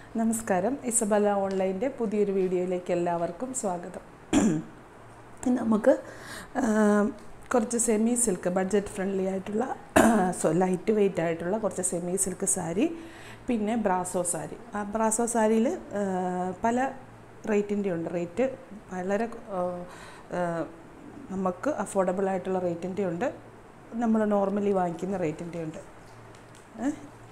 നമസ്കാരം ഇസബല ഓൺലൈൻ്റെ പുതിയൊരു വീഡിയോയിലേക്ക് എല്ലാവർക്കും സ്വാഗതം ഇന്ന് നമുക്ക് ആ, കുറച്ച് സെമി സിൽക്ക് ബഡ്ജറ്റ് ഫ്രണ്ട്ലി ആയിട്ടുള്ള സോ ലൈറ്റ് വെയിറ്റ് ആയിട്ടുള്ള കുറച്ച് സെമി സിൽക്ക് സാരി പിന്നെ ബ്രാസോ സാരി ആ ബ്രാസോ സാരിയിൽ പല റേറ്റിൻ്റെ ഉണ്ട് റേറ്റ് വളരെ ആ, ആ, നമുക്ക് അഫോർഡബിൾ ആയിട്ടുള്ള റേറ്റിൻ്റെ ഉണ്ട് നമ്മൾ നോർമലി വാങ്ങിക്കുന്ന റേറ്റിൻ്റെ ഉണ്ട് ഏ?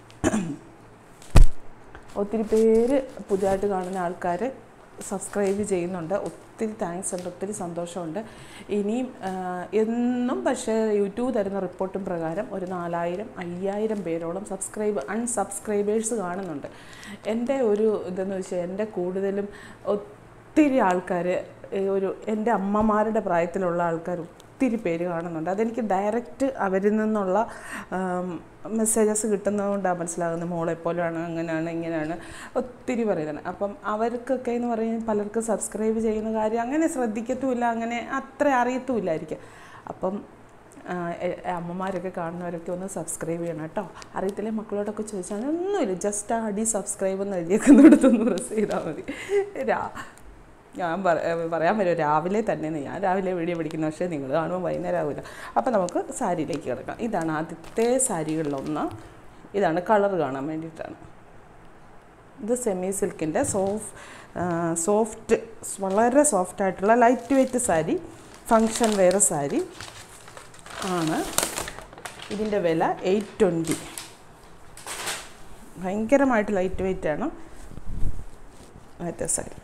ഒത്തിരി പേര് പുതിയതായിട്ട് കാണുന്ന ആൾക്കാർ സബ്സ്ക്രൈബ് ചെയ്യുന്നുണ്ട് ഒത്തിരി താങ്ക്സ് ഉണ്ട് ഒത്തിരി സന്തോഷമുണ്ട് ഇനിയും ആ, എന്നും പക്ഷേ യൂട്യൂബ് തരുന്ന റിപ്പോർട്ടും പ്രകാരം ഒരു നാലായിരം അയ്യായിരം പേരോളം സബ്സ്ക്രൈബ് അൺസബ്സ്ക്രൈബേഴ്സ് കാണുന്നുണ്ട് എൻ്റെ ഒരു ഇതെന്ന് വെച്ചാൽ എൻ്റെ കൂടുതലും ഒത്തിരി ആൾക്കാർ ഒരു എൻ്റെ അമ്മമാരുടെ പ്രായത്തിലുള്ള ആൾക്കാർ ഒത്തിരി പേര് കാണുന്നുണ്ട് അതെനിക്ക് ഡയറക്റ്റ് അവരിൽ നിന്നുള്ള മെസ്സേജസ് കിട്ടുന്നതുകൊണ്ടാണ് മനസ്സിലാകുന്നത് മോളെ പോലെയാണ് അങ്ങനെയാണ് ഇങ്ങനെയാണ് ഒത്തിരി പറയുന്നത് അപ്പം അവർക്കൊക്കെ എന്ന് പറയുന്നത് പലർക്കും സബ്സ്ക്രൈബ് ചെയ്യുന്ന കാര്യം അങ്ങനെ ശ്രദ്ധിക്കത്തുമില്ല അങ്ങനെ അത്ര അറിയത്തുമില്ലായിരിക്കും അപ്പം ആ, എ- അമ്മമാരൊക്കെ കാണുന്നവരൊക്കെ ഒന്ന് സബ്സ്ക്രൈബ് ചെയ്യണം കേട്ടോ അറിയത്തില്ലേ മക്കളോടൊക്കെ ചോദിച്ചാൽ ഒന്നുമില്ല ജസ്റ്റ് ആ അടി സബ്സ്ക്രൈബ് എന്ന് എഴുതിയേക്കുന്നിടത്തൊന്ന് പ്രസ് ചെയ്താൽ മതി രാ ഞാൻ പറ- ഏ, പറയാൻ പറ്റും രാവിലെ തന്നെ ഞാൻ രാവിലെ വീഡിയോ പിടിക്കുന്ന പക്ഷേ നിങ്ങൾ കാണുമ്പോൾ വൈകുന്നേരം ആവില്ല അപ്പോൾ നമുക്ക് സാരിയിലേക്ക് കിടക്കാം ഇതാണ് ആദ്യത്തെ സാരികളിലൊന്ന് ഇതാണ് കളർ കാണാൻ വേണ്ടിയിട്ടാണ് ഇത് സെമി സിൽക്കിൻ്റെ സോഫ് സോഫ്റ്റ് വളരെ സോഫ്റ്റ് ആയിട്ടുള്ള light weight sari function wear sari ആണ് ഇതിൻ്റെ വില എയ്റ്റ് ട്വൻറ്റി ഭയങ്കരമായിട്ട് ലൈറ്റ് വെയ്റ്റ് ആണ് ആദ്യത്തെ സാരി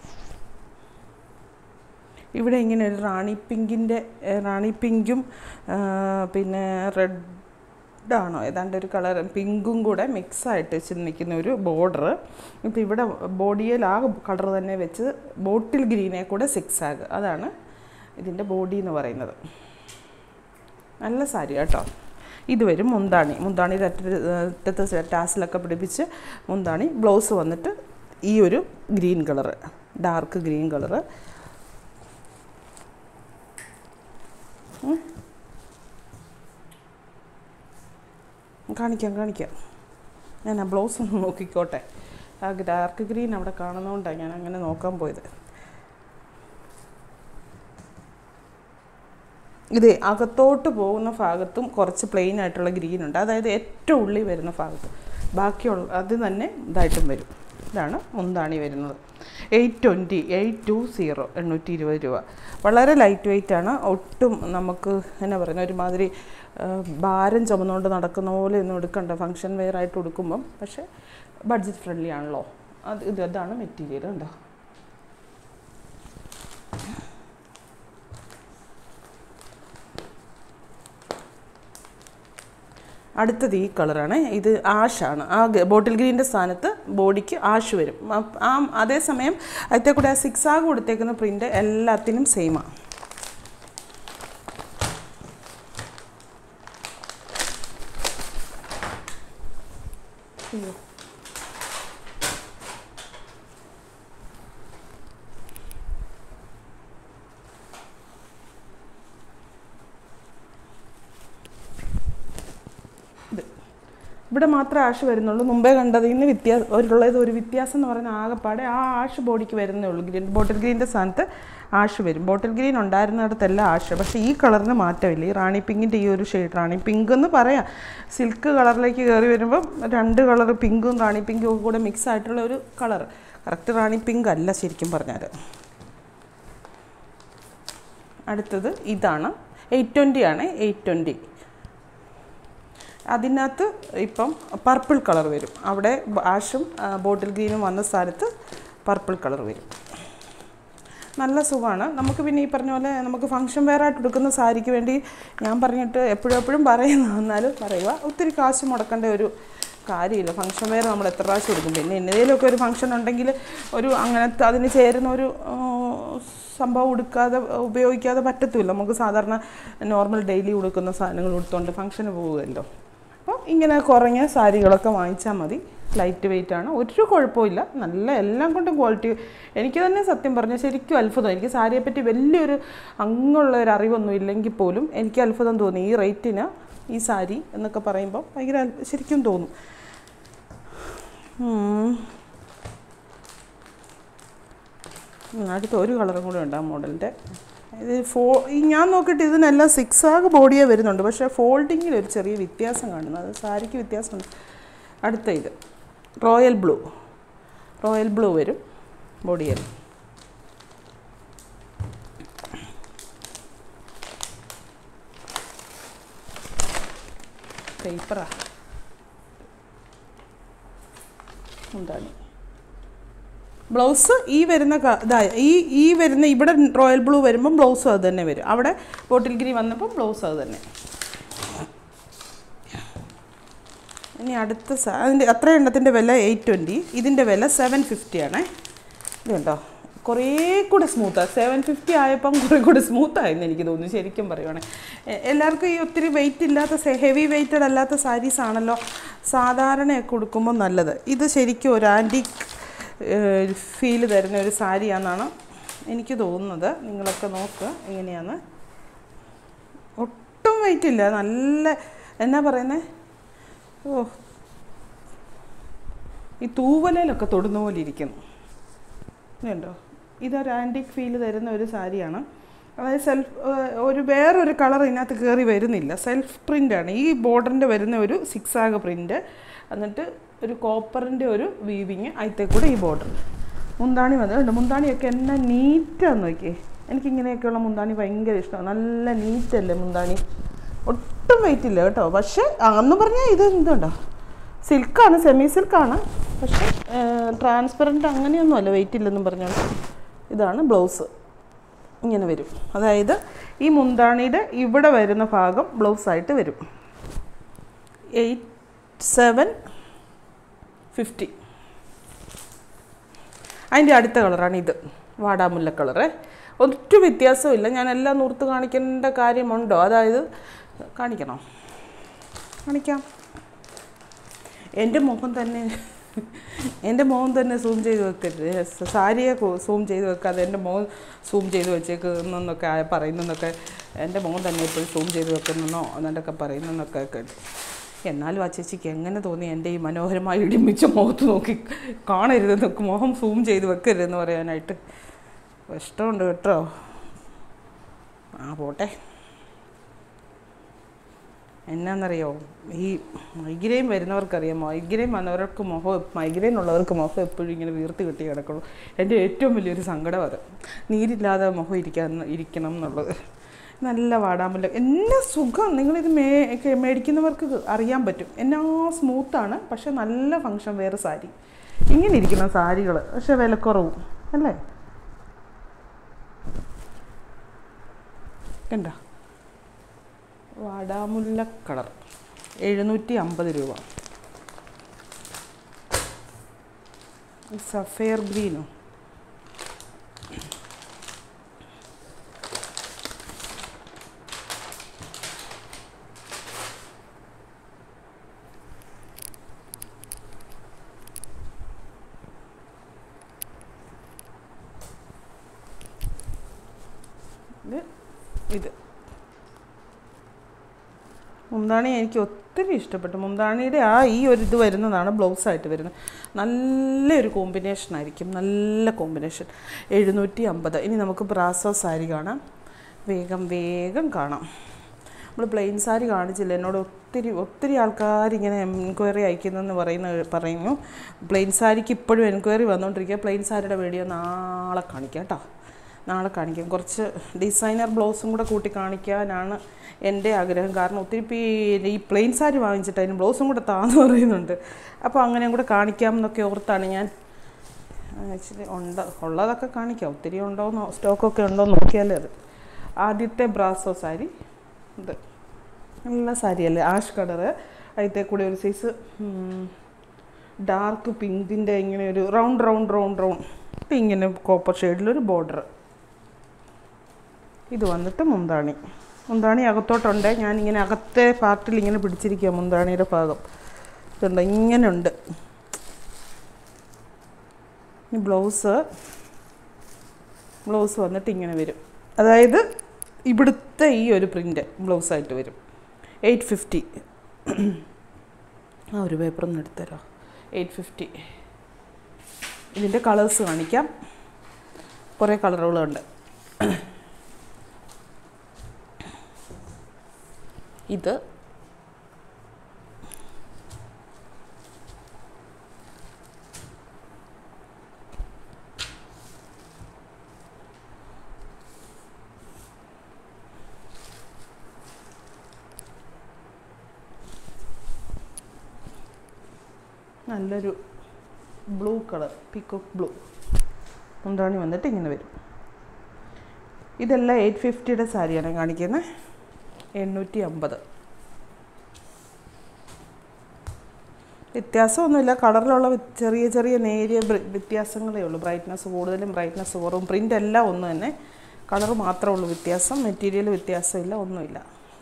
ഇവിടെ ഇങ്ങനെ ഒരു റാണി പിങ്കിൻ്റെ റാണി പിങ്കും ആ, പിന്നെ റെഡാണോ ഏതാണ്ട് ഒരു കളർ പിങ്കും കൂടെ മിക്സായിട്ട് വെച്ച് നിൽക്കുന്ന ഒരു ബോർഡർ ഇപ്പോൾ ഇവിടെ ബോഡിയിൽ ആ കളർ തന്നെ വെച്ച് ബോട്ടിൽ ഗ്രീനെ കൂടെ സിക്സ് ആഗ് അതാണ് ഇതിൻ്റെ ബോഡി എന്ന് പറയുന്നത് നല്ല സാരി കേട്ടോ ഇത് വരും മുന്താണി മുന്താണി അറ്റത്ത് ടാസിലൊക്കെ പിടിപ്പിച്ച് മുന്താണി ബ്ലൗസ് വന്നിട്ട് ഈ ഒരു green colour dark green colour കാണിക്കാം കാണിക്കാം ഞാൻ ആ ബ്ലൗസ് ഒന്ന് നോക്കിക്കോട്ടെ ആ ഡാർക്ക് ഗ്രീൻ അവിടെ കാണുന്നതുകൊണ്ടാണ് ഞാൻ അങ്ങനെ നോക്കാൻ പോയത് ഇത് അകത്തോട്ട് പോകുന്ന ഭാഗത്തും കുറച്ച് പ്ലെയിൻ ആയിട്ടുള്ള ഗ്രീൻ ഉണ്ട് അതായത് ഏറ്റവും ഉള്ളിൽ വരുന്ന ഭാഗത്ത് ബാക്കിയുള്ള അത് തന്നെ ഇതായിട്ടും വരും ഇതാണ് മുന്താണി വരുന്നത് eight twenty eight two zero എണ്ണൂറ്റി ഇരുപത് രൂപ വളരെ ലൈറ്റ് വെയിറ്റ് ആണ് ഒട്ടും നമുക്ക് എന്നാ പറയുന്ന ഒരുമാതിരി ആ, ഭാരം ചുമന്നുകൊണ്ട് നടക്കുന്ന പോലെ ഒന്നും എടുക്കണ്ട ഫങ്ഷൻ വെയർ ആയിട്ട് കൊടുക്കുമ്പം പക്ഷേ ബഡ്ജറ്റ് ഫ്രണ്ട്ലി ആണല്ലോ അത് ഇത് അതാണ് മെറ്റീരിയൽ കണ്ടോ അടുത്തത് ഈ കളറാണ് ഇത് ആഷാണ് ആ ഗ- ബോട്ടിൽ ഗ്രീൻ്റെ സ്ഥാനത്ത് ബോഡിക്ക് ആഷ് വരും അപ്പ് ആ അതേസമയം അതിൻ്റെ കൂടെ ആ സിക്സ് ആഗ് കൊടുത്തേക്കുന്ന പ്രിൻ്റ് എല്ലാത്തിനും സെയിമാണ് അയ്യോ ഇത് ഇവിടെ മാത്രമേ ആഷ് വരുന്നുള്ളൂ മുമ്പേ കണ്ടതിൽ നിന്ന് വ്യത്യാസം അവരുള്ളത് ഒരു വ്യത്യാസം എന്ന് പറയുന്ന ആകെപ്പാടെ ആ ആഷ് ബോഡിക്ക് വരുന്നേ ഉള്ളൂ ഗ്രീൻ ബോട്ടിൽ ഗ്രീൻ്റെ സ്ഥാനത്ത് ആഷ് വരും ബോട്ടിൽ ഗ്രീൻ ഉണ്ടായിരുന്നിടത്തെല്ലാം ആഷ് പക്ഷേ ഈ കളറിന് മാറ്റമില്ല ഈ റാണി പിങ്കിൻ്റെ ഈ ഒരു ഷെയ്ഡ് റാണി പിങ്ക് എന്ന് പറയാം സിൽക്ക് കളറിലേക്ക് കയറി വരുമ്പം രണ്ട് കളർ പിങ്കും റാണി പിങ്കും ഒക്കെ കൂടെ മിക്സ് ആയിട്ടുള്ള ഒരു കളർ കറക്റ്റ് റാണി പിങ്ക് അല്ല ശരിക്കും പറഞ്ഞാൽ അടുത്തത് ഇതാണ് എയ്റ്റ് ട്വൻറ്റി ആണ് എയ്റ്റ് ട്വൻറ്റി അതിനകത്ത് ഇപ്പം പർപ്പിൾ കളർ വരും അവിടെ ആഷും ആ, ബോട്ടിൽ ഗ്രീനും വന്ന സ്ഥാനത്ത് പർപ്പിൾ കളർ വരും നല്ല സുഖമാണ് നമുക്ക് പിന്നെ ഈ പറഞ്ഞ പോലെ നമുക്ക് ഫങ്ഷൻ വെയർ ആയിട്ട് എടുക്കുന്ന സാരിക്ക് വേണ്ടി ഞാൻ പറഞ്ഞിട്ട് എപ്പോഴും എപ്പോഴും പറയുന്ന എന്നാലും പറയുക ഒത്തിരി കാശ് മുടക്കേണ്ട ഒരു കാര്യമില്ല ഫങ്ഷൻ വെയർ നമ്മൾ എത്ര പ്രാവശ്യം എടുക്കും പിന്നെ എന്നതിലൊക്കെ ഒരു ഫങ്ഷൻ ഉണ്ടെങ്കിൽ ഒരു അങ്ങനത്തെ അതിന് ചേരുന്ന ഒരു ആ, സംഭവം ഉടുക്കാതെ ഉപയോഗിക്കാതെ പറ്റത്തുമില്ല നമുക്ക് സാധാരണ നോർമൽ ഡെയിലി ഉടുക്കുന്ന സാധനങ്ങൾ ഉടുത്തുകൊണ്ട് ഫങ്ഷന് പോകുമല്ലോ അപ്പോൾ ഇങ്ങനെ കുറഞ്ഞ സാരികളൊക്കെ വാങ്ങിച്ചാൽ മതി ലൈറ്റ് വെയിറ്റ് ആണ് ഒരു കുഴപ്പമില്ല നല്ല എല്ലാം കൊണ്ടും ക്വാളിറ്റി എനിക്ക് തന്നെ സത്യം പറഞ്ഞാൽ ശരിക്കും അത്ഭുതം എനിക്ക് സാരിയെപ്പറ്റി വലിയൊരു അങ്ങുള്ള ഒരു അറിവൊന്നും ഇല്ലെങ്കിൽ പോലും എനിക്ക് അത്ഭുതം തോന്നി ഈ റേറ്റിന് ഈ സാരി എന്നൊക്കെ പറയുമ്പോൾ ഭയങ്കര അത്ഭു- ശരിക്കും തോന്നും ഉം. ഉം, അടുത്ത ഒരു കളറും കൂടെ ഉണ്ട് ആ മോഡലിൻ്റെ ഇത് ഫോ ഈ ഞാൻ നോക്കിയിട്ട് ഇതിനെല്ലാം സിക്സ് ആഗ് ബോഡിയേ വരുന്നുണ്ട് പക്ഷേ ഫോൾഡിങ്ങിൽ ഒരു ചെറിയ വ്യത്യാസം കാണുന്നത് അത് സാരിക്ക് വ്യത്യാസമുണ്ട് അടുത്ത ഇത് റോയൽ ബ്ലൂ റോയൽ ബ്ലൂ വരും ബോഡിയിൽ പേപ്പറാ എന്താണ് ബ്ലൗസ് ഈ വരുന്ന ക- ഇതാ ഈ ഈ വരുന്ന ഇവിടെ റോയൽ ബ്ലൂ വരുമ്പം ബ്ലൗസും അത് തന്നെ വരും അവിടെ ബോട്ടിൽ ഗ്രീൻ വന്നപ്പോൾ ബ്ലൗസ് അത് തന്നെ ഇനി അടുത്ത സ- അതിൻ്റെ അത്ര എണ്ണത്തിൻ്റെ വില എയ്റ്റ് ട്വൻറ്റി ഇതിൻ്റെ വില സെവൻ ഫിഫ്റ്റി ആണേ ഇത് കണ്ടോ കുറേ കൂടെ സ്മൂത്താണ് സെവൻ ഫിഫ്റ്റി ആയപ്പം കുറേ കൂടെ സ്മൂത്തായെന്ന് എനിക്ക് തോന്നുന്നു ശരിക്കും പറയുവാണെങ്കിൽ എ- എല്ലാവർക്കും ഈ ഒത്തിരി വെയിറ്റ് ഇല്ലാത്ത ഹെവി വെയ്റ്റഡ് അല്ലാത്ത സാരീസ് ആണല്ലോ സാധാരണയൊക്കെ ഉടുക്കുമ്പോൾ നല്ലത് ഇത് ശരിക്കും ഒരു ആൻറ്റിക് ഫീല് തരുന്ന ഒരു സാരിയാണെന്നാണ് എനിക്ക് തോന്നുന്നത് നിങ്ങളൊക്കെ നോക്കുക എങ്ങനെയാണ് ഒട്ടും വെയിറ്റ് ഇല്ല നല്ല എന്നാ പറയുന്നത് ഓ ഈ തൂവലയിലൊക്കെ തൊടുന്ന പോലെ ഇരിക്കുന്നു ഇതുണ്ടോ ഇതൊരു ആൻറ്റിക് ഫീൽ തരുന്ന ഒരു സാരിയാണ് അതായത് സെൽഫ് ഒരു വേറൊരു കളർ ഇതിനകത്ത് കയറി വരുന്നില്ല സെൽഫ് പ്രിൻ്റാണ് ഈ ബോർഡറിൻ്റെ വരുന്ന ഒരു സിക്സ് ആഗ് പ്രിൻ്റ് എന്നിട്ട് ഒരു കോപ്പറിൻ്റെ ഒരു വീവിങ് അതിലത്തെ കൂടെ ഈ ബോർഡർ മുന്താണി വന്നിട്ടുണ്ട് മുന്താണിയൊക്കെ എന്നാ നീറ്റാന്ന് നോക്കിയേ എനിക്കിങ്ങനെയൊക്കെയുള്ള മുന്താണി ഭയങ്കര ഇഷ്ടമാണ് നല്ല നീറ്റല്ലേ മുന്താണി ഒട്ടും വെയിറ്റ് ഇല്ല കേട്ടോ പക്ഷേ അന്ന് പറഞ്ഞാൽ ഇത് എന്തുണ്ടോ സിൽക്കാണ് സെമി സിൽക്കാണ് പക്ഷേ ട്രാൻസ്പെറൻറ്റ് അങ്ങനെയൊന്നും അല്ല വെയിറ്റ് ഇല്ലെന്നും പറഞ്ഞാൽ ഇതാണ് ബ്ലൗസ് ഇങ്ങനെ വരും അതായത് ഈ മുന്താണിയുടെ ഇവിടെ വരുന്ന ഭാഗം ബ്ലൗസായിട്ട് വരും എയ്റ്റ് സെവൻ ഫിഫ്റ്റി അതിൻ്റെ അടുത്ത കളറാണ് ഇത് വാടാമുല്ല കളറ് ഒറ്റ വ്യത്യാസവും ഇല്ല ഞാൻ എല്ലാം നൂർത്ത് കാണിക്കേണ്ട കാര്യമുണ്ടോ അതായത് കാണിക്കണോ കാണിക്കാം എൻ്റെ മുഖം തന്നെ എൻ്റെ മുഖം തന്നെ സൂം ചെയ്ത് വെക്കരുത് സാരിയെ സൂം ചെയ്ത് വെക്കാതെ എൻ്റെ മുഖം സൂം ചെയ്ത് വെച്ചേക്കുന്നൊക്കെ പറയുന്നതൊക്കെ എൻ്റെ മുഖം തന്നെ എപ്പോഴും സൂം ചെയ്ത് വെക്കുന്നോ എന്നിട്ടൊക്കെ പറയുന്നതൊക്കെ കേട്ടു എന്നാലും ആ ചേച്ചിക്ക് എങ്ങനെ തോന്നി എൻ്റെ ഈ മനോഹരമായി ഇടിമിച്ച മുഖത്ത് നോക്കി കാണരുത് നോക്ക് മുഖം സൂം ചെയ്ത് വെക്കരുതെന്ന് പറയാനായിട്ട് ഇഷ്ടമുണ്ട് കേട്ടോ ആ പോട്ടെ എന്നാന്നറിയോ ഈ മൈഗ്രെയിൻ വരുന്നവർക്കറിയാം മൈഗ്രെയിൻ വന്നവർക്ക് മുഖം മൈഗ്രെയിൻ ഉള്ളവർക്ക് മുഖം എപ്പോഴും ഇങ്ങനെ വീർത്ത് കിട്ടി കിടക്കുള്ളൂ എൻ്റെ ഏറ്റവും വലിയൊരു സങ്കടം അത് നീരില്ലാതെ മുഖം ഇരിക്കാൻ ഇരിക്കണം എന്നുള്ളത് നല്ല വാടാമുല്ല എന്നാ സുഖം നിങ്ങളിത് മേ ഒക്കെ മേടിക്കുന്നവർക്ക് അറിയാൻ പറ്റും എന്നാ സ്മൂത്താണ് പക്ഷെ നല്ല ഫങ്ഷൻ വേറെ സാരി ഇങ്ങനെ ഇരിക്കുന്ന സാരികൾ പക്ഷെ വിലക്കുറവും അല്ലേ കണ്ടോ വാടാമുല്ല കളർ എഴുന്നൂറ്റി അമ്പത് രൂപ സഫയർ ഗ്രീനോ ഇത് ഇത് മുന്താണി എനിക്ക് ഒത്തിരി ഇഷ്ടപ്പെട്ടു മുന്താണിയുടെ ആ ഈ ഒരു ഇത് വരുന്നതാണ് ബ്ലൗസായിട്ട് വരുന്നത് നല്ലൊരു കോമ്പിനേഷൻ ആയിരിക്കും നല്ല കോമ്പിനേഷൻ എഴുന്നൂറ്റി അമ്പത് ഇനി നമുക്ക് ബ്രാസോ സാരി കാണാം വേഗം വേഗം കാണാം നമ്മൾ പ്ലെയിൻ സാരി കാണിച്ചില്ല എന്നോട് ഒത്തിരി ഒത്തിരി ആൾക്കാർ ഇങ്ങനെ എൻക്വയറി അയക്കുന്നെന്ന് പറയുന്ന പറഞ്ഞു പ്ലെയിൻ സാരിക്ക് ഇപ്പോഴും എൻക്വയറി വന്നുകൊണ്ടിരിക്കുക പ്ലെയിൻ സാരിയുടെ വീഡിയോ നാളെ കാണിക്കാം കേട്ടോ നാളെ കാണിക്കാം കുറച്ച് ഡിസൈനർ ബ്ലൗസും കൂടെ കൂട്ടി കാണിക്കാനാണ് എൻ്റെ ആഗ്രഹം കാരണം ഒത്തിരി പേര് ഈ പ്ലെയിൻ സാരി വാങ്ങിച്ചിട്ട് അതിന് ബ്ലൗസും കൂടെ താന്ന് പറയുന്നുണ്ട് അപ്പോൾ അങ്ങനെയും കൂടെ കാണിക്കാം എന്നൊക്കെ ഓർത്താണ് ഞാൻ ആക്ച്വലി ഉണ്ട് ഉള്ളതൊക്കെ കാണിക്കാം ഒത്തിരി ഉണ്ടോയെന്നോ സ്റ്റോക്കൊക്കെ ഉണ്ടോ എന്ന് നോക്കിയാലേ അത് ആദ്യത്തെ ബ്രാസോ സാരി ഇത് നല്ല സാരിയല്ലേ ആഷ് കളറ് അതിൻ്റെ കൂടെ ഒരു സൈസ് ഡാർക്ക് പിങ്കിൻ്റെ ഇങ്ങനെ ഒരു റൗണ്ട് റൗണ്ട് റൗണ്ട് റൗണ്ട് ഇങ്ങനെ കോപ്പർ ഷെയ്ഡിലൊരു ബോർഡർ ഇത് വന്നിട്ട് മുന്താണി മുന്താണി അകത്തോട്ടുണ്ട് ഞാനിങ്ങനെ അകത്തെ പാർട്ടിൽ ഇങ്ങനെ പിടിച്ചിരിക്കുക മുന്താണിയുടെ ഭാഗം ഇതുണ്ട് ഇങ്ങനെ ഉണ്ട് ഈ ബ്ലൗസ് ബ്ലൗസ് വന്നിട്ട് ഇങ്ങനെ വരും അതായത് ഇവിടുത്തെ ഈ ഒരു പ്രിൻ്റ് ബ്ലൗസായിട്ട് വരും എയ്റ്റ് ഫിഫ്റ്റി ആ ഒരു പേപ്പർ ഒന്ന് എടുത്തരോ എയ്റ്റ് ഫിഫ്റ്റി ഇതിൻ്റെ കളേഴ്സ് കാണിക്കാം കുറേ കളറുകളുണ്ട് ഇത് നല്ലൊരു ബ്ലൂ കളർ പീക്കോക്ക് ബ്ലൂ മുന്താണി വന്നിട്ട് ഇങ്ങനെ വരും ഇതെല്ലാം എയ്റ്റ് ഫിഫ്റ്റിയുടെ സാരിയാണ് കാണിക്കുന്നത് എണ്ണൂറ്റി അമ്പത് വ്യത്യാസമൊന്നുമില്ല കളറിലുള്ള വ്യ- ചെറിയ ചെറിയ നേരിയ ബ്ര- വ്യത്യാസങ്ങളേ ഉള്ളൂ ബ്രൈറ്റ്നസ് കൂടുതലും ബ്രൈറ്റ്നസ് കുറവും പ്രിൻ്റ് എല്ലാം ഒന്ന് തന്നെ കളർ മാത്രമേ ഉള്ളൂ വ്യത്യാസം മെറ്റീരിയൽ വ്യത്യാസമില്ല ഒന്നുമില്ല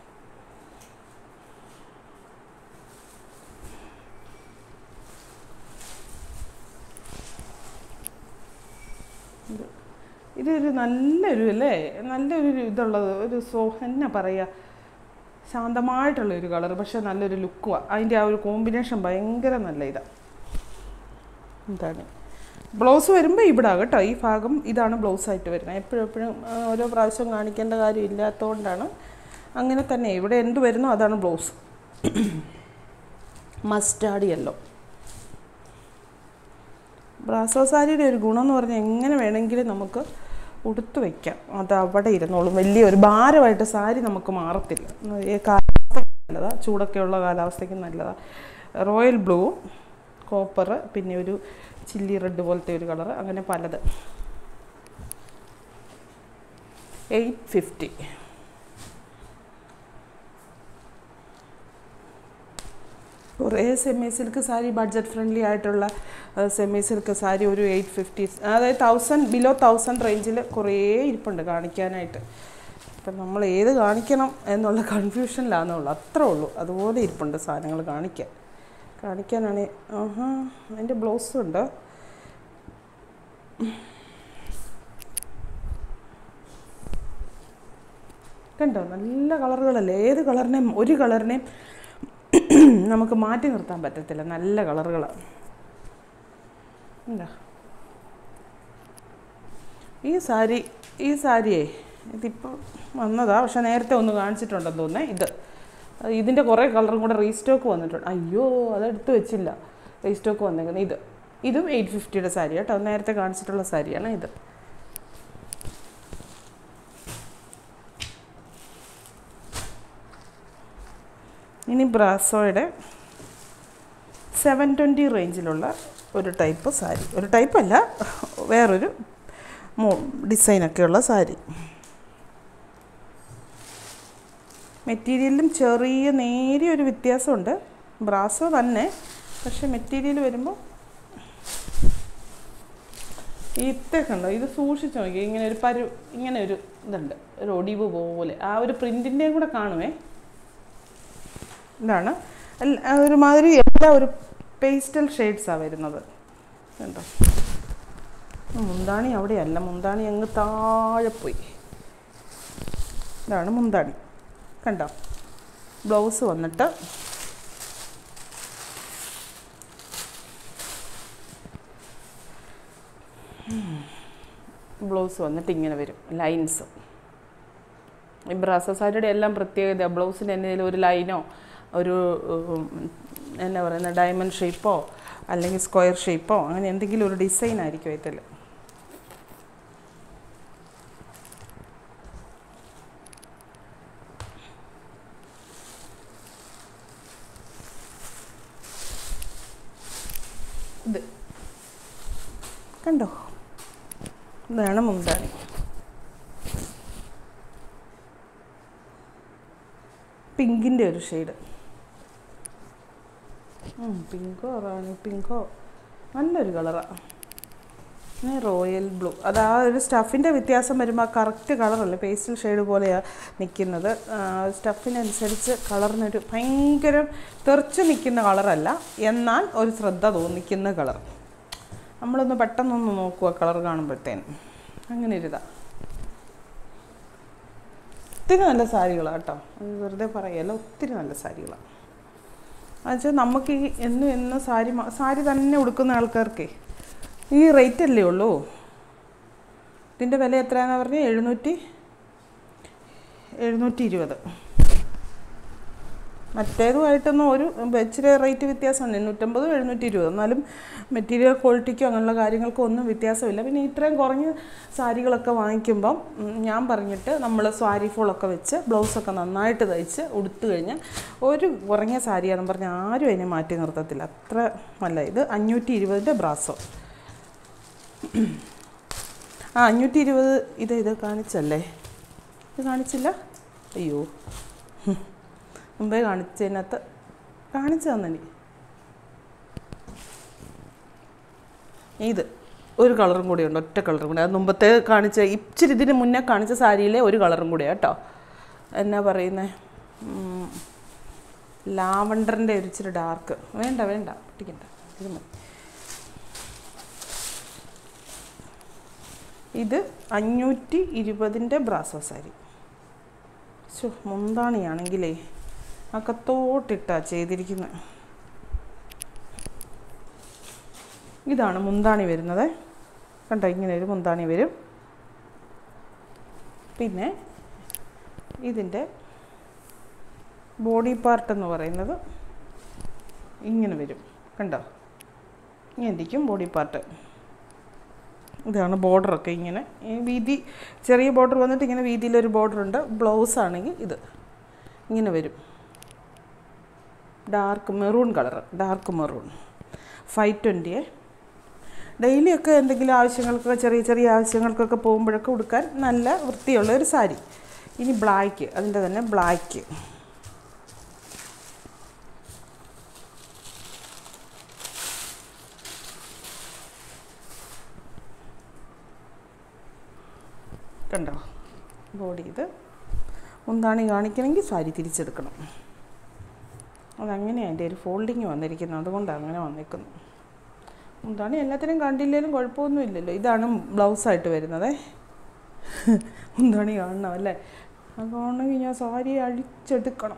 ഇത് ഇതൊരു നല്ലൊരു അല്ലേ നല്ലൊരു ഇതുള്ളത് ഒരു സോ എന്നാ പറയുക ശാന്തമായിട്ടുള്ള ഒരു കളർ പക്ഷെ നല്ലൊരു ലുക്കുമാണ് അതിൻ്റെ ആ ഒരു കോമ്പിനേഷൻ ഭയങ്കര നല്ല ഇതാണ് എന്താണ് ബ്ലൗസ് വരുമ്പോൾ ഇവിടെ കേട്ടോ ഈ ഭാഗം ഇതാണ് ബ്ലൗസായിട്ട് വരുന്നത് എപ്പോഴും എപ്പോഴും ആ, ഓരോ പ്രാവശ്യം കാണിക്കേണ്ട കാര്യം ഇല്ലാത്തതുകൊണ്ടാണ് അങ്ങനെ തന്നെ ഇവിടെ എന്ത് വരുന്നോ അതാണ് ബ്ലൗസ് മസ്റ്റാർഡ് യെല്ലോ ബ്രാസോ സാരിയുടെ ഒരു ഗുണം എന്ന് പറഞ്ഞാൽ എങ്ങനെ വേണമെങ്കിലും നമുക്ക് ഉടുത്ത് വയ്ക്കാം അത് അവിടെ ഇരുന്നോളും വലിയ ഒരു ഭാരമായിട്ട് സാരി നമുക്ക് മാറത്തില്ല ഈ കാലാവസ്ഥയ്ക്ക് നല്ലതാണ് ചൂടൊക്കെയുള്ള കാലാവസ്ഥയ്ക്ക് നല്ലതാണ് റോയൽ ബ്ലൂ കോപ്പർ പിന്നെ ഒരു ചില്ലി റെഡ് പോലത്തെ ഒരു കളർ അങ്ങനെ പലത് എയ്റ്റ് ഫിഫ്റ്റി കുറേ semi silk sari budget friendly ആയിട്ടുള്ള സെമി സിൽക്ക് സാരി ഒരു എയ്റ്റ് ഫിഫ്റ്റി അതായത് തൗസൻഡ് ബിലോ തൗസൻഡ് റേഞ്ചിൽ കുറേ ഇരിപ്പുണ്ട് കാണിക്കാനായിട്ട് അപ്പം നമ്മൾ ഏത് കാണിക്കണം എന്നുള്ള കൺഫ്യൂഷനിലാണെന്നുള്ളൂ അത്രേ ഉള്ളൂ അതുപോലെ ഇരിപ്പുണ്ട് സാധനങ്ങൾ കാണിക്കാൻ കാണിക്കാനാണ് ആഹാ അതിൻ്റെ ബ്ലൗസും ഉണ്ട് കണ്ടോ നല്ല കളറുകളല്ലേ ഏത് കളറിനെയും ഒരു കളറിനെയും നമുക്ക് മാറ്റി നിർത്താൻ പറ്റത്തില്ല നല്ല കളറുകളാണ് എന്താ ഈ സാരി ഈ സാരിയേ ഇതിപ്പോൾ വന്നതാ പക്ഷെ നേരത്തെ ഒന്ന് കാണിച്ചിട്ടുണ്ടെന്ന് തോന്നേ ഇത് ഇതിൻ്റെ കുറേ കളറും കൂടെ റീസ്റ്റോക്ക് വന്നിട്ടുണ്ട് അയ്യോ അതെടുത്ത് വെച്ചില്ല റീസ്റ്റോക്ക് വന്നേക്കുന്നത് ഇത് ഇതും എയ്റ്റ് ഫിഫ്റ്റിയുടെ സാരി കേട്ടോ നേരത്തെ കാണിച്ചിട്ടുള്ള സാരിയാണ് ഇത് ഇനി ബ്രാസോയുടെ സെവൻ ട്വൻറ്റി റേഞ്ചിലുള്ള ഒരു ടൈപ്പ് സാരി ഒരു ടൈപ്പല്ല വേറൊരു മോ ഡിസൈനൊക്കെയുള്ള സാരി മെറ്റീരിയലിലും ചെറിയ നേരിയ ഒരു വ്യത്യാസമുണ്ട് ബ്രാസോ തന്നെ പക്ഷെ മെറ്റീരിയൽ വരുമ്പോൾ ഈ ഇത്തൊക്കെ ഉണ്ടോ ഇത് സൂക്ഷിച്ച് നോക്കി ഇങ്ങനെ ഒരു പരു ഇങ്ങനെ ഒരു ഇതുണ്ട് ഒരു ഒടിവ് പോലെ ആ ഒരു പ്രിൻറ്റിൻ്റെയും കൂടെ കാണുമേ ഇതാണ് എല്ല- ആ ഒരുമാതിരി എല്ലാം ഒരു പേസ്റ്റൽ ഷെയ്ഡ്സാണ് വരുന്നത് കണ്ടോ ഉം, മുന്താണി അവിടെയല്ല മുന്താണി അങ്ങ് താഴെ പോയി ഇതാണ് മുന്താണി കണ്ടോ ബ്ലൗസ് വന്നിട്ട് ബ്ലൗസ് വന്നിട്ട് ഇങ്ങനെ വരും ലൈൻസ് ഈ ബ്രാസോ സാരിയുടെ എല്ലാം പ്രത്യേകത ബ്ലൗസിന് എന്തെങ്കിലും ഒരു ലൈനോ ഒരു ഉം, എന്നാ പറയുന്ന ഡയമണ്ട് ഷേപ്പോ അല്ലെങ്കിൽ സ്ക്വയർ ഷേപ്പോ അങ്ങനെ എന്തെങ്കിലും ഒരു ഡിസൈൻ ആയിരിക്കും ഇതിൽ ഇത് കണ്ടോ ഇതാണ് മുന്താണി പിങ്കിൻ്റെ ഒരു ഷെയ്ഡ് പിങ്കോ റാണി പിങ്കോ നല്ലൊരു കളറാണ് പിന്നെ റോയൽ ബ്ലൂ അത് ആ ഒരു സ്റ്റഫിൻ്റെ വ്യത്യാസം വരുമ്പോൾ ആ കറക്റ്റ് കളറല്ല പേസ്റ്റൽ ഷെയ്ഡ് പോലെയാണ് നിൽക്കുന്നത് സ്റ്റഫിനനുസരിച്ച് കളറിനൊരു ഭയങ്കര തെറിച്ച് നിൽക്കുന്ന കളറല്ല എന്നാൽ ഒരു ശ്രദ്ധ തോന്നിക്കുന്ന കളർ നമ്മളൊന്ന് പെട്ടെന്നൊന്ന് നോക്കുക കളർ കാണുമ്പോഴത്തേനും അങ്ങനെ ഒരു ഇതാ ഒത്തിരി നല്ല സാരികളാണ് കേട്ടോ അത് വെറുതെ പറയല്ല ഒത്തിരി നല്ല സാരികളാണ് എന്നുവെച്ചാൽ നമുക്ക് ഈ എന്നും എന്നും സാരി മാ- സാരി തന്നെ ഉടുക്കുന്ന ആൾക്കാർക്ക് ഈ റേറ്റ് അല്ലേ ഉള്ളൂ ഇതിൻ്റെ വില എത്രയാണെന്ന് പറഞ്ഞാൽ എഴുന്നൂറ്റി എഴുന്നൂറ്റി ഇരുപത് മറ്റേതുമായിട്ടൊന്നും ഒരു ഇച്ചിരി റേറ്റ് വ്യത്യാസമുണ്ട് എണ്ണൂറ്റമ്പതും എഴുന്നൂറ്റി ഇരുപത് എന്നാലും മെറ്റീരിയൽ ക്വാളിറ്റിക്കോ അങ്ങനെയുള്ള കാര്യങ്ങൾക്കോ ഒന്നും വ്യത്യാസമില്ല പിന്നെ ഇത്രയും കുറഞ്ഞ സാരികളൊക്കെ വാങ്ങിക്കുമ്പം ഉം, ഞാൻ പറഞ്ഞിട്ട് നമ്മൾ സാരി ഫോളൊക്കെ വെച്ച് ബ്ലൗസൊക്കെ നന്നായിട്ട് തയ്ച്ച് ഉടുത്തു കഴിഞ്ഞാൽ ഒരു കുറഞ്ഞ സാരിയാണെന്ന് പറഞ്ഞാൽ ആരും അതിനെ മാറ്റി നിർത്തത്തില്ല അത്ര നല്ല ഇത് അഞ്ഞൂറ്റി ഇരുപതിൻ്റെ ബ്രാസോ ആ അഞ്ഞൂറ്റി ഇരുപത് ഇത് ഇത് കാണിച്ചല്ലേ ഇത് കാണിച്ചില്ല അയ്യോ ഹും. മുമ്പേ കാണിച്ചതിനകത്ത് കാണിച്ചു തന്നെ ഇത് ഒരു കളറും കൂടി ഉണ്ട് ഒറ്റ കളറും കൂടി അത് മുമ്പത്തെ കാണിച്ച ഇച്ചിരി ഇതിന് മുന്നേ കാണിച്ച സാരിയിലെ ഒരു കളറും കൂടി കേട്ടോ എന്നാ പറയുന്നത് ലാവണ്ടറിൻ്റെ ഒരു ഇച്ചിരി ഡാർക്ക് വേണ്ട വേണ്ട ഒട്ടിക്കണ്ട ഇത് മതി ഇത് അഞ്ഞൂറ്റി ഇരുപതിൻ്റെ ബ്രാസോ സാരി ശോ മുന്താണിയാണെങ്കിലേ അകത്തോട്ടിട്ടാ ചെയ്തിരിക്കുന്നത് ഇതാണ് മുന്താണി വരുന്നത് കണ്ടോ ഇങ്ങനെ ഒരു മുന്താണി വരും പിന്നെ ഇതിൻ്റെ ബോഡി പാർട്ട് എന്ന് പറയുന്നത് ഇങ്ങനെ വരും കണ്ടോ ഇങ്ങനെ ഇരിക്കും ബോഡി പാർട്ട് ഇതാണ് ബോർഡറൊക്കെ ഇങ്ങനെ ഈ വീതി ചെറിയ ബോർഡർ വന്നിട്ട് ഇങ്ങനെ വീതിയിലൊരു ബോർഡർ ഉണ്ട് ബ്ലൗസ് ആണെങ്കിൽ ഇത് ഇങ്ങനെ വരും dark maroon colour dark maroon five ട്വൻറ്റിയെ ഡെയിലിയൊക്കെ എന്തെങ്കിലും ആവശ്യങ്ങൾക്കൊക്കെ ചെറിയ ചെറിയ ആവശ്യങ്ങൾക്കൊക്കെ പോകുമ്പോഴൊക്കെ ഉടുക്കാൻ നല്ല വൃത്തിയുള്ള ഒരു സാരി ഇനി ബ്ലാക്ക് അതിൻ്റെ തന്നെ ബ്ലാക്ക് കണ്ടോ ബോഡി ഇത് മുന്താണി കാണിക്കണമെങ്കിൽ സാരി തിരിച്ചെടുക്കണം അതങ്ങനെയാണ് എൻ്റെ ഒരു ഫോൾഡിങ് വന്നിരിക്കുന്നത് അതുകൊണ്ടാണ് അങ്ങനെ വന്നിരിക്കുന്നു മുന്താണി എല്ലാത്തിനും കണ്ടില്ലേലും കുഴപ്പമൊന്നും ഇല്ലല്ലോ ഇതാണ് ബ്ലൗസായിട്ട് വരുന്നത് മുന്താണി കാണണം അല്ലേ അതുകൊണ്ടെങ്കിൽ ഞാൻ സാരി അഴിച്ചെടുക്കണം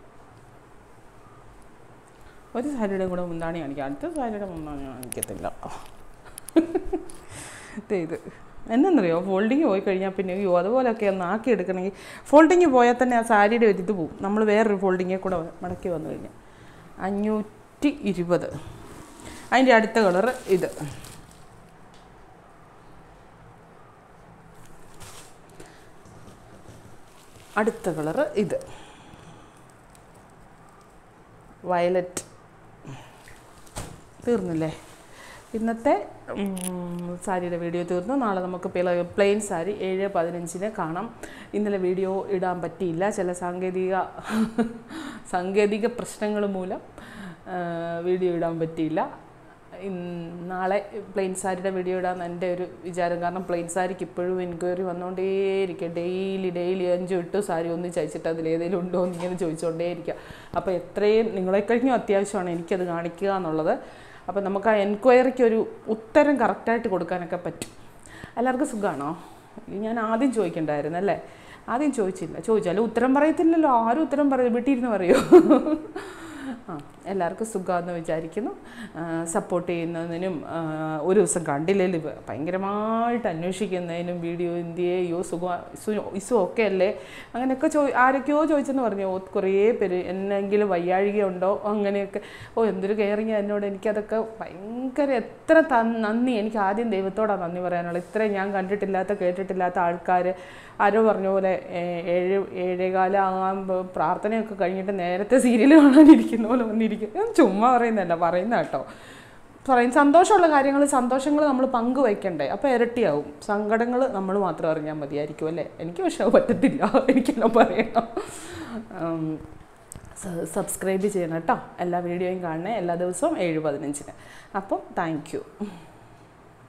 ഒരു സാരിയുടെ കൂടെ മുന്താണി കാണിക്കാം അടുത്ത സാരിയുടെ മുന്താണി കാണിക്കത്തില്ല ദേ ഇത് എന്നറിയോ ഫോൾഡിങ് പോയി കഴിഞ്ഞാൽ പിന്നെ അയ്യോ അതുപോലെയൊക്കെ ഒന്ന് ആക്കി എടുക്കണമെങ്കിൽ ഫോൾഡിങ് പോയാൽ തന്നെ ആ സാരിയുടെ ഒരു ഇത് പോവും നമ്മൾ വേറൊരു ഫോൾഡിങ്ങെ കൂടെ മടക്കി വന്നു കഴിഞ്ഞാൽ അഞ്ഞൂറ്റി ഇരുപത് അതിൻ്റെ അടുത്ത കളർ ഇത് അടുത്ത കളറ് ഇത് വയലറ്റ് തീർന്നില്ലേ ഇന്നത്തെ ഉം, സാരിയുടെ വീഡിയോ തീർന്നു നാളെ നമുക്ക് പ്ലെയിൻ സാരി ഏഴ് പതിനഞ്ചിന് കാണാം ഇന്നലെ വീഡിയോ ഇടാൻ പറ്റിയില്ല ചില സാങ്കേതിക സാങ്കേതിക പ്രശ്നങ്ങൾ മൂലം ആ, വീഡിയോ ഇടാൻ പറ്റിയില്ല ഇൻ- നാളെ പ്ലെയിൻ സാരിയുടെ വീഡിയോ ഇടാൻ എൻ്റെ ഒരു വിചാരം കാരണം പ്ലെയിൻ സാരിക്ക് ഇപ്പോഴും എൻക്വയറി വന്നുകൊണ്ടേയിരിക്കുക ഡെയിലി ഡെയിലി അഞ്ച് എട്ട് സാരി ഒന്ന് ചയച്ചിട്ട് അതിലേതെങ്കിലും ഉണ്ടോ എന്ന് ഇങ്ങനെ ചോദിച്ചുകൊണ്ടേയിരിക്കുക അപ്പോൾ എത്രയും നിങ്ങളെ കഴിഞ്ഞും അത്യാവശ്യമാണ് എനിക്കത് കാണിക്കുക എന്നുള്ളത് അപ്പോൾ നമുക്ക് ആ എൻക്വയറിക്ക് ഒരു ഉത്തരം കറക്റ്റായിട്ട് കൊടുക്കാനൊക്കെ പറ്റും എല്ലാവർക്കും സുഖമാണോ ഞാൻ ആദ്യം ചോദിക്കണ്ടായിരുന്നു അല്ലേ ആദ്യം ചോദിച്ചില്ല ചോദിച്ചാലും ഉത്തരം പറയത്തില്ലല്ലോ ആരും ഉത്തരം പറയും വീട്ടിലിരുന്ന് പറയോ ആ എല്ലാവർക്കും സുഖമാണെന്ന് വിചാരിക്കുന്നു സപ്പോർട്ട് ചെയ്യുന്നതിനും ആ, ഒരു ദിവസം കണ്ടില്ലെങ്കിൽ ഭയങ്കരമായിട്ട് അന്വേഷിക്കുന്നതിനും വീഡിയോ ഇന്ത്യയെ യോ സുഖ ഇസു ഒക്കെ അല്ലേ അങ്ങനെയൊക്കെ ചോ ആരൊക്കെയോ ചോദിച്ചെന്ന് പറഞ്ഞു ഓ കുറേ പേര് എന്നെങ്കിലും വയ്യാഴികയുണ്ടോ അങ്ങനെയൊക്കെ ഓ എന്തൊരു കെയറിങ് എന്നോട് എനിക്കതൊക്കെ ഭയങ്കര എത്ര ത- നന്ദി എനിക്ക് ആദ്യം ദൈവത്തോടാണ് നന്ദി പറയാനുള്ളത് ഇത്രയും ഞാൻ കണ്ടിട്ടില്ലാത്ത കേട്ടിട്ടില്ലാത്ത ആൾക്കാർ ആരോ പറഞ്ഞ പോലെ ഏ- ഏഴ് ഏഴേകാലം ആകുമ്പോൾ പ്രാർത്ഥനയൊക്കെ കഴിഞ്ഞിട്ട് നേരത്തെ സീരിയൽ കാണാനിരിക്കുന്ന പോലെ വന്നിരിക്കും ഞാൻ ചുമ്മാ പറയുന്നതല്ല പറയുന്ന കേട്ടോ പറയും സന്തോഷമുള്ള കാര്യങ്ങൾ സന്തോഷങ്ങൾ നമ്മൾ പങ്കുവയ്ക്കണ്ടേ അപ്പോൾ ഇരട്ടിയാവും സങ്കടങ്ങൾ നമ്മൾ മാത്രം അറിഞ്ഞാൽ മതിയായിരിക്കും അല്ലേ എനിക്ക് പക്ഷെ അത് പറ്റത്തില്ല എനിക്കെല്ലാം പറയണം ഉം, സ- സബ്സ്ക്രൈബ് ചെയ്യണം കേട്ടോ എല്ലാ വീഡിയോയും കാണണേ എല്ലാ ദിവസവും ഏഴ് പതിനഞ്ചിന് അപ്പം താങ്ക് യു